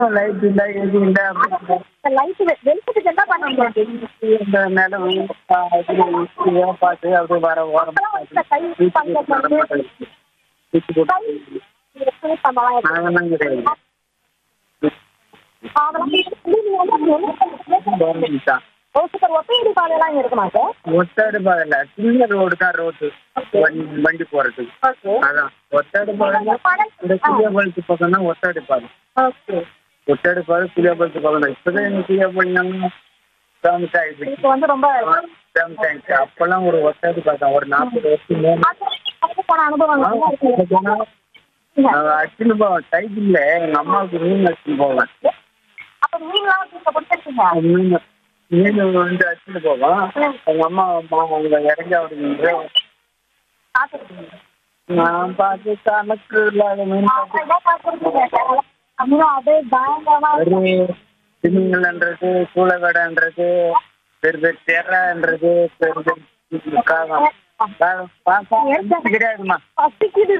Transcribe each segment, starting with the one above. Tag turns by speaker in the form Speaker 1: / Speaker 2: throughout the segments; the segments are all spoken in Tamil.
Speaker 1: லைட் இல்ல எது இல்ல அப்படின்னு
Speaker 2: லைட் வெளிச்சத்துக்கு என்ன பண்ணுவீங்க
Speaker 1: இந்த நிலம் இது பார்த்து அப்படியே வர ஓரம்
Speaker 2: அப்பெல்லாம் வந்து இந்த கை பண்றது வந்து
Speaker 1: தூக்கி போட்டு
Speaker 2: கை எப்படி பண்ணலாம்
Speaker 1: அதெல்லாம் கிடையாது
Speaker 2: அதெல்லாம் நீங்க வந்து என்ன
Speaker 1: கவர்மெண்ட் தான்
Speaker 2: ஓ சூப்பர் ஒத்தையடி பாதையெல்லாம் இருக்குமா சார்
Speaker 1: ஒத்தடி பாதையில சின்ன ரோடு தான் ரோடு வண்டி போறதுக்கு
Speaker 2: ஓகே
Speaker 1: அதான் ஒத்தடி பாதை இந்த புளியபாலத்து பக்கம் தான் ஒத்தடி பாதை
Speaker 2: ஓகே
Speaker 1: ஒத்தடி பாதை புளியபாலத்து பக்கம் தான் இப்பதான் எங்க புளியபாலம் ஃபேமஸ் ஆயிடுச்சு
Speaker 2: இப்போ வந்து ரொம்ப
Speaker 1: ஃபேமஸ் ஆயிடுச்சு அப்பெல்லாம் ஒரு ஒத்தடி பாதை ஒரு நாற்பது வருஷம் மேல
Speaker 2: அது வரைக்கும் கடந்து போன அனுபவம் நல்லா இருக்கு
Speaker 1: அச்சுன்னு போவேன் சைக்கிள்ல எங்க அம்மாவுக்கு மீன் அச்சுன்னு போவேன்
Speaker 2: அப்ப மீன்லாம் வந்து நீங்க பிடிச்சிருக்கீங்க
Speaker 1: மீன் மீன் வந்து அச்சுன்னு போவேன் எங்க அம்மா அம்மா அவங்க இறங்கி அவருக்கு
Speaker 2: பார்த்துருக்கீங்க
Speaker 1: நான் பார்த்து கணக்கு இல்லாத மீன் பார்த்து
Speaker 2: இதான் பார்த்துருக்கீங்க அப்புறம் அப்படியே பயங்கரமா
Speaker 1: ஒரு திமிங்கலன்றது சூளகடைன்றது பெரு பெரு தெரன்றது பெரு பெரு காகம் காகம் பார்த்தா கிடையாதுமா
Speaker 2: பசிக்குது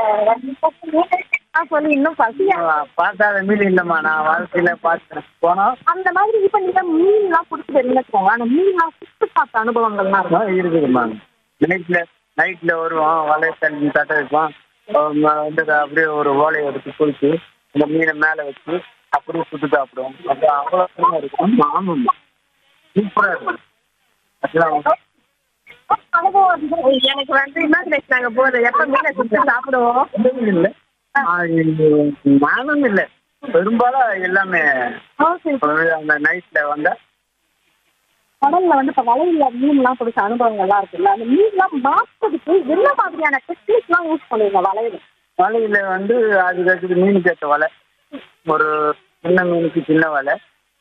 Speaker 2: நான் சொல்லி இன்னும் பசியா
Speaker 1: பார்க்காத மீன் இல்லைம்மா நான் வாழ்க்கையில பார்த்தேன் போனோம்
Speaker 2: அந்த மாதிரி இப்ப நீங்க மீன்லாம் பிடிச்சி தெரிஞ்சுக்கோங்க அந்த மீன்லாம் சுட்டு பார்த்த அனுபவங்கள்லாம் இருக்கும்
Speaker 1: ஆ, இருக்குதும்மா நைட்ல நைட்ல வருவோம் வலைய தள்ளி தட்ட வைப்போம் ஆம், வந்து அப்படியே ஒரு ஓலையை எடுத்து குளிச்சு இந்த மீனை மேலே வச்சு அப்படியே சுட்டு சாப்பிடுவோம் அப்போ அவ்வளோ சும்மா இருக்கும் ஆமாம் சூப்பராக இருக்கும் அதெல்லாம்
Speaker 2: அனுபவம் வந்து எனக்கு வந்து இமேஜினேஷன் நாங்க போதும் எப்ப மீனை சுட்டு சாப்பிடுவோம்
Speaker 1: ஒண்ணும் இல்ல. ஆ, இது நானும் இல்லை பெரும்பாலும் எல்லாமே அந்த நைட்ல வந்தா
Speaker 2: கடல்ல வந்து இப்ப வலையில மீன்லாம் பிடிச்ச அனுபவங்கள்லாம் இருக்குல்ல அந்த மீன்லாம் மாத்துறதுக்கு என்ன மாதிரியான டெக்னிக்ஸ் எல்லாம் யூஸ் பண்ணுவீங்க வலையில
Speaker 1: வலையில வந்து அதுக்கு அதுக்கு மீனுக்கு ஏற்ற வலை ஒரு சின்ன மீனுக்கு சின்ன வலை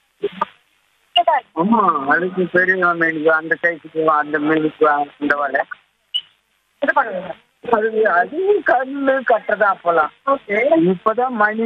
Speaker 1: ஆமா அதுக்கு பெரிய மீனுக்கு அந்த சைஸுக்கு அந்த மீனுக்கு அந்த வலை
Speaker 2: இது பண்ணுவீங்க
Speaker 1: அது அதுவும் கல்லு கட்டுறதா அப்பெல்லாம்
Speaker 2: ஓகே
Speaker 1: இப்பதான் மணி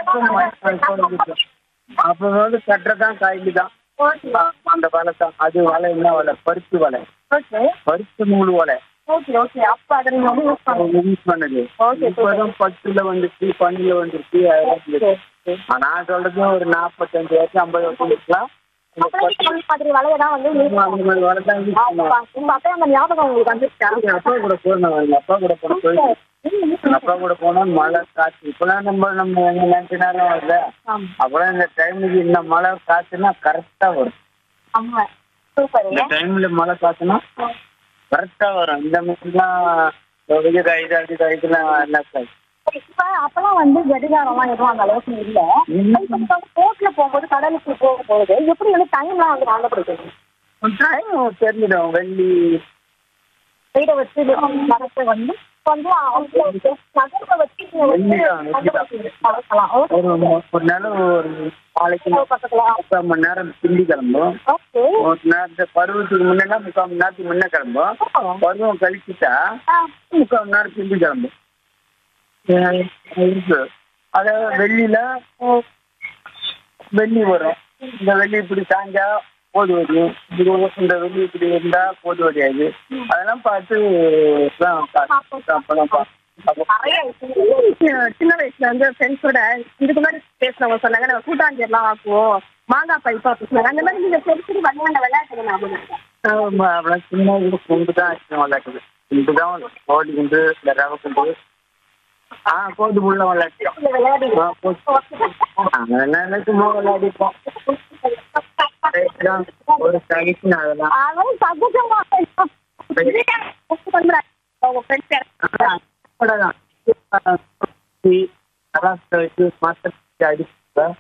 Speaker 1: அப்ப வந்து கட்டுறதான் காய்கறி தான் அந்த வலை தான் அது வலை என்ன வலை பருத்து வலை
Speaker 2: ஓகே
Speaker 1: பருத்து நூல் வலை
Speaker 2: ஓகே ஓகே அப்ப அதை நீங்க வந்து யூஸ் பண்ணுவீங்க
Speaker 1: யூஸ் பண்ணது
Speaker 2: Okay,
Speaker 1: இப்பதான் பத்துல வந்துருச்சு பன்னில வந்துருச்சு அதெல்லாம் வந்துருச்சு. நான் சொல்றது ஒரு நாற்பத்தஞ்சு வருஷம் ஐம்பது வருஷம் இருக்கலாம் இந்த
Speaker 2: அப்பெல்லாம்
Speaker 1: பத்து
Speaker 2: இந்த மாதிரி வலையை தான் வந்து யூஸ்
Speaker 1: அந்த மாதிரி வலை தான் யூஸ் பண்ணுவேன்
Speaker 2: உங்க அப்பா அந்த ஞாபகம் உங்களுக்கு வந்துருச்சா
Speaker 1: எங்க அப்பா கூட போனேன் எங்க அப்பா கூட போன போய் எங்க அப்பா கூட போனா மழை காற்று இப்பெல்லாம் நம்ம நம்ம எங்க நினைச்ச நேரம் வருது
Speaker 2: ஆமா
Speaker 1: அப்பெல்லாம் இந்த டைமுக்கு இந்த மழை காத்துனா கரெக்டா வரும்
Speaker 2: ஆமா சூப்பர்
Speaker 1: இந்த டைம்ல மழை காத்துனா கரெக்டா வரும் இந்த மாதிரிலாம் இது இது இது இதெல்லாம் என்ன சார்
Speaker 2: இப்ப அப்பெல்லாம் வந்து கடிகாரம்லாம் எதுவும் அந்த அளவுக்கு இல்ல
Speaker 1: இல்ல.
Speaker 2: இப்ப நீங்க வந்து போட்ல போகும்போது கடலுக்கு போகும்போது எப்படி வந்து டைம்லாம் வந்து கண்டுபிடிக்கணும்
Speaker 1: டைம் தெரிஞ்சிடும் வெள்ளி
Speaker 2: வீடை வச்சு மரத்தை வந்து வந்து அவங்க நகரத்தை வச்சு நீங்க வந்து
Speaker 1: வெள்ளிதான், வெள்ளிதான்.
Speaker 2: கண்டுபிடிச்சு பழக்கலாம். ஓகே.
Speaker 1: ஒரு ஒரு நேரம் ஒரு நாளைக்கு
Speaker 2: பக்கத்துல
Speaker 1: முக்கால் மணி நேரம் பிந்தி கிளம்பும்
Speaker 2: ஓகே
Speaker 1: ஒரு நேரத்து பருவத்துக்கு முன்னா முக்கால் மணி நேரத்துக்கு முன்ன கிளம்பும் பருவம் கழிச்சுட்டா
Speaker 2: ஆ,
Speaker 1: முக்கால் மணி நேரம் பிந்தி கிளம்பும் அஹ் இருக்கு அதாவது வெள்ளியில வெள்ளி வரும் இந்த வெள்ளி இப்படி சாஞ்சா போது வரும் இது இந்த வெள்ளி இப்படி இருந்தா போது வரையாது அதெல்லாம் பார்த்து தான் பா- அப்பெல்லாம் பா- அப்போ
Speaker 2: நிறைய விஷயம். சின்ன வயசுல வந்து ஃப்ரெண்ட்ஸோட இதுக்கு முன்னாடி பேசுறவங்க சொன்னாங்க நம்ம கூட்டாஞ்சி எல்லாம் ஆக்குவோம் மாங்காய் பைப்பா பேசுனாங்க அந்த மாதிரி நீங்க சரி சரி விளையாண்ட விளையாட்டு ஞாபகம் இருக்கா?
Speaker 1: ஆமா, அப்புறம் சின்ன இது குண்டு தான் ஆச்சு விளையாட்டுது குண்டு தான் கோடி குண்டு இந்த ரவை குண்டு ஆ கோடி புள்ள விளையாட்டியோம்
Speaker 2: இந்த விளையாடி
Speaker 1: ஆ, கோடி. அதெல்லாம் சும்மா விளையாடிப்போம் அதெல்லாம் ஒரு சகிச்சு அதெல்லாம்
Speaker 2: அதெல்லாம் சகஜமா பண்றாங்க உங்க ஃப்ரெண்ட்ஸ்
Speaker 1: அவ்வளோதான் அதான் வச்சு மாற்றி அடிச்சு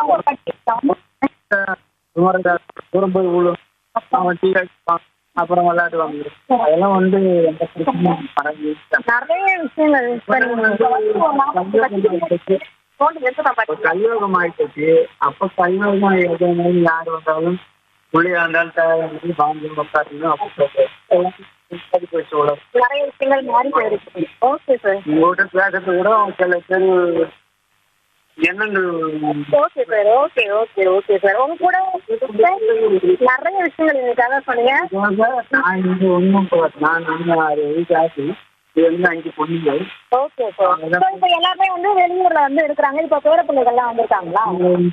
Speaker 1: தூரம் போய் விழும் அவன் டீ அடிப்பான் அப்புறம் விளையாடுவாங்க அதெல்லாம் வந்து எந்த பிரச்சனையும் மறந்து
Speaker 2: நிறைய விஷயங்கள் இப்ப நீங்க வந்து போன் எடுத்து நான்
Speaker 1: இப்போ
Speaker 2: பார்த்தேன்
Speaker 1: கலியோகம் ஆயிடுச்சு அப்போ கலியோகம் எதுவும் யார் வந்தாலும் புள்ளியா இருந்தாலும் தேவை வாங்கி உட்காருங்க அப்போ சரி போயிடுச்சு உலகம்
Speaker 2: நிறைய விஷயங்கள் மாறி போயிருக்கு ஓகே சார்
Speaker 1: உங்கள்கிட்ட பேசுறது கூட சில பேர் எண்ணங்கள்
Speaker 2: okay sir okay okay okay sir உங்க கூட நிறைய விஷயங்கள் நீங்க கவர் பண்ணீங்க
Speaker 1: நான் இங்க ஒன்றும் நான் நம்ம ஆறு வயசு ஆச்சு இது வந்து அஞ்சு பொண்ணுங்க
Speaker 2: ஓகே சார் இப்போ இப்போ எல்லாருமே வந்து வெளியூர்ல வந்து இருக்கிறாங்க இப்போ பேர பிள்ளைகள்லாம் வந்திருக்காங்களா